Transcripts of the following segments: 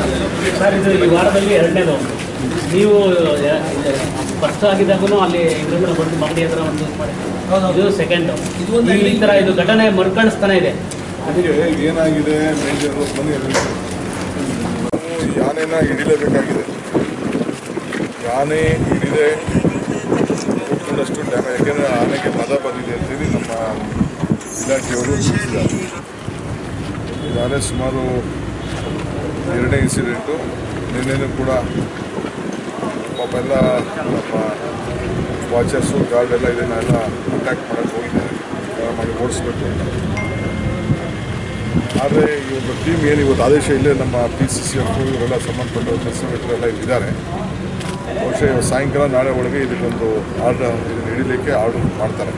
Sir ಇದು ಈ ವಾರದಲ್ಲಿ ಎರಡನೇದು ನೀವು ಯ- ಫಸ್ಟ್ ಆಗಿದ್ದಾಗೂ ಅಲ್ಲಿ ಎದುರುಗಡೆ ಬಂದು ಮಗಡಿ ಹತ್ರ ಒಂದು ಮಾಡಿ ಇದು ಸೆಕೆಂಡ್ ಈ ಥರ ಇದು ಘಟನೆ ಮರುಕಳಿಸ್ತಾನೆ ಇದೆ ಅದಕ್ಕೆ ಏನಾಗಿದೆ ಮೇಜರ್ ಬನ್ನಿ ಅಲ್ಲಿ. ನಾವು ಈ ಆನೆನ ಹಿಡಿಲೇಬೇಕಾಗಿದೆ ಆನೆ ಹಿಡಿದೆ ಒಟ್ಟುದಷ್ಟು ಡ್ಯಾಮೇಜ್ ಯಾಕೆಂದರೆ ಆನೆಗೆ ಮದ ಬಂದಿದೆ ಅಂತೇಳಿ ನಮ್ಮ ಇಲಾಖೆಯವರು ತಿಳಿಸಿದ್ದಾರೆ ಈ ಆನೆ ಸುಮಾರು ಎರಡನೇ ಇನ್ಸಿಡೆಂಟು ನಿನ್ನೆನೂ ಕೂಡ ಪಾಪ ಎಲ್ಲ ನಮ್ಮ ವಾಚರ್ಸು ಗಾರ್ಡ್ ಎಲ್ಲ ಇದನ್ನೆಲ್ಲ ಅಟ್ಯಾಕ್ ಮಾಡೋಕ್ಕೆ ಹೋಗಿದ್ದಾರೆ ಆ, ಮಾಡಿ ಓಡಿಸ್ಬೇಕು ಅಂತ ಆದರೆ ಇವತ್ತು ಟೀಮ್ ಏನು ಇವತ್ತು ಆದೇಶ ಇಲ್ಲೇ ನಮ್ಮ ಪಿ ಸಿ ಸಿ ಎಫ್ ಇವರೆಲ್ಲ ಸಂಬಂಧಪಟ್ಟ ಎಲ್ಲ ಇದ್ದಾರೆ ಬಹುಶಃ ಇವತ್ತು ಸಾಯಂಕಾಲ ನಾಳೆ ಒಳಗೆ ಇದಕ್ಕೊಂದು ಆರ್ಡರ್ ಇದನ್ನು ಹಿಡಿಲಿಕ್ಕೆ ಆರ್ಡರ್ ಮಾಡ್ತಾರೆ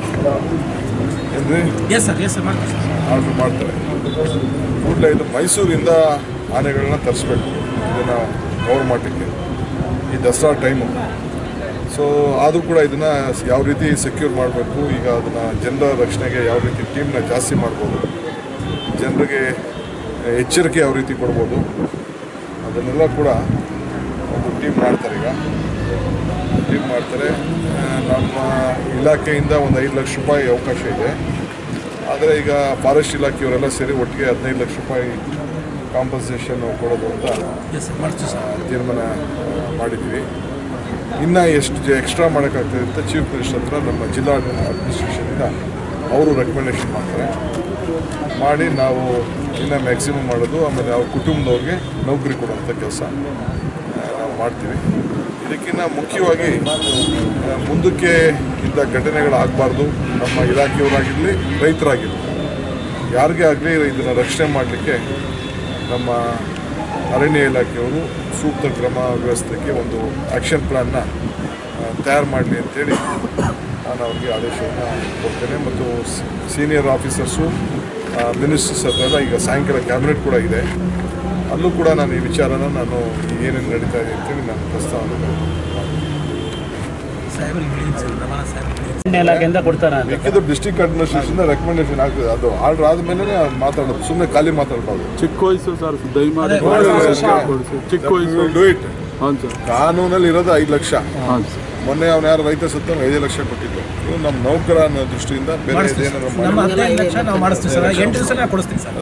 ಅಂದರೆ ಎಸ್ ಸರ್ ಎಸ್ ಸರ್ ಮಾಡ್ತೀವಿ ಸರ್ ಆರ್ಡರ್ ಮಾಡ್ತಾರೆ ಕೂಡಲೇ ಇದು ಮೈಸೂರಿಂದ ಆನೆಗಳನ್ನ ತರಿಸ್ಬೇಕು ಇದನ್ನು ಕವರ್ ಮಾಡಲಿಕ್ಕೆ ಈ ದಸರಾ ಟೈಮು ಸೊ ಆದರೂ ಕೂಡ ಇದನ್ನು ಯಾವ ರೀತಿ ಸೆಕ್ಯೂರ್ ಮಾಡಬೇಕು ಈಗ ಅದನ್ನು ಜನರ ರಕ್ಷಣೆಗೆ ಯಾವ ರೀತಿ ಟೀಮ್ನ ಜಾಸ್ತಿ ಮಾಡ್ಬೋದು ಜನರಿಗೆ ಎಚ್ಚರಿಕೆ ಯಾವ ರೀತಿ ಕೊಡ್ಬೋದು ಅದನ್ನೆಲ್ಲ ಕೂಡ ಒಂದು ಟೀಮ್ ಮಾಡ್ತಾರೆ ಈಗ ಟೀಮ್ ಮಾಡ್ತಾರೆ ಆ, ನಮ್ಮ ಇಲಾಖೆಯಿಂದ ಒಂದು ಐದು ಲಕ್ಷ ರೂಪಾಯಿ ಅವಕಾಶ ಇದೆ ಆದರೆ ಈಗ ಫಾರೆಸ್ಟ್ ಇಲಾಖೆಯವರೆಲ್ಲ ಸೇರಿ ಒಟ್ಟಿಗೆ ಹದಿನೈದು ಲಕ್ಷ ರೂಪಾಯಿ ಕಾಂಪನ್ಸೇಷನ್ ಕೊಡೋದು ಅಂತ ಎಸ್ ಸರ್ ಮಾಡ್ತೀವಿ ಸರ್ ಆ, ತೀರ್ಮಾನ ಆ, ಮಾಡಿದ್ವಿ ಇನ್ನು ಎಷ್ಟು ಎಕ್ಸ್ಟ್ರಾ ಮಾಡೋಕ್ಕಾಗ್ತದೆ ಅಂತ ಚೀಫ್ ಮಿನಿಸ್ಟರ್ ಹತ್ರ ನಮ್ಮ ಜಿಲ್ಲಾ ಅಡ್ಮಿನಿಸ್ಟ್ರೇಷನಿಂದ ಅವರು ರೆಕಮೆಂಡೇಶನ್ ಮಾಡ್ತಾರೆ ಮಾಡಿ ನಾವು ಇನ್ನು ಮ್ಯಾಕ್ಸಿಮಮ್ ಮಾಡೋದು ಆಮೇಲೆ ಅವ್ರ ಕುಟುಂಬದವ್ರಿಗೆ ನೌಕರಿ ಕೊಡುವಂಥ ಕೆಲಸ ನಾವು ಮಾಡ್ತೀವಿ ಇದಕ್ಕಿಂತ ಮುಖ್ಯವಾಗಿ ಆ, ಮುಂದಕ್ಕೆ ಇಂಥ ಘಟನೆಗಳಾಗಬಾರ್ದು ನಮ್ಮ ಇಲಾಖೆಯವರಾಗಿರಲಿ ರೈತರಾಗಿರಲಿ ಯಾರಿಗೇ ಆಗಲಿ ಇದನ್ನು ರಕ್ಷಣೆ ಮಾಡಲಿಕ್ಕೆ ನಮ್ಮ ಅರಣ್ಯ ಇಲಾಖೆಯವರು ಸೂಕ್ತ ಕ್ರಮ ವ್ಯವಸ್ಥೆಗೆ ಒಂದು ಆ್ಯಕ್ಷನ್ ಪ್ಲ್ಯಾನ್ನ ತಯಾರು ಮಾಡಲಿ ಅಂತೇಳಿ ನಾನು ಅವ್ರಿಗೆ ಆದೇಶವನ್ನು ಕೊಡ್ತೇನೆ ಮತ್ತು ಸೀನಿಯರ್ ಆಫೀಸರ್ಸು ಮಿನಿಸ್ಟರ್ಸ್ ಹತ್ರ ಎಲ್ಲ ಈಗ ಸಾಯಂಕಾಲ ಕ್ಯಾಬಿನೆಟ್ ಕೂಡ ಇದೆ ಅಲ್ಲೂ ಕೂಡ ನಾನು ಈ ವಿಚಾರನ ನಾನು ಏನೇನು ನಡೀತಾ ಇದೆ ಅಂತೇಳಿ ನಾನು ಪ್ರಸ್ತಾವನೆ ಸಾಹೇಬರಿಗೆ ಹೇಳಿದ್ದೀನಿ ಸರ್ ರಮಣ ಸಾಹೇಬರಿಗೆ ಹೇಳಿದ್ದೀನಿ ಅರಣ್ಯ ಇಲಾಖೆಯಿಂದ ಕೊಡ್ತಾರ ಅಂತ ಬೇಕಿದ್ರೆ ಡಿಸ್ಟ್ರಿಕ್ಟ್ ಅಡ್ಮಿನಿಸ್ಟ್ರೇಷನ್ ರೆಕಮೆಂಡೇಶನ್ ಆಗ್ತದೆ ಅದು ಆರ್ಡರ್ ಆದಮೇಲೆ ಮಾತಾಡೋದು ಸುಮ್ಮನೆ ಖಾಲಿ ಮಾತಾಡಬಾರ್ದು ಚಿಕ್ಕ ವಯಸ್ಸು ಸರ್ ದಯಮಾಡಿ ಅದೇ, ಕೊಡಿಸಿ. ಚಿಕ್ಕ ವಯಸ್ಸು ಡೂ ಇಟ್ ಹಾಂ ಸರ್ ಕಾನೂನಲ್ಲಿ ಇರೋದು ಐದು ಲಕ್ಷ ಹಾಂ ಸರ್ ಮೊನ್ನೆ ಅವನು ಯಾರು ರೈತ ಸತ್ತ ಐದು ಲಕ್ಷ ಕೊಟ್ಟಿದ್ದು ಇದು ನಮ್ಮ ನೌಕರ ಅನ್ನೋ ದೃಷ್ಟಿಯಿಂದ ಬೇರೆ ಮಾಡಿಸ್ತೀವಿ ಏನಾದ್ರು ಸರ್ ನಮ್ಮ ಮಾಡಿ ಹದಿನೈದು ಲಕ್ಷ ನಾವು ಮಾಡಿಸ್ತೀವಿ ಸರ್ ಎಂಟು ದಿವಸ ಕೊಡಿಸ್ತೀವಿ ಸರ್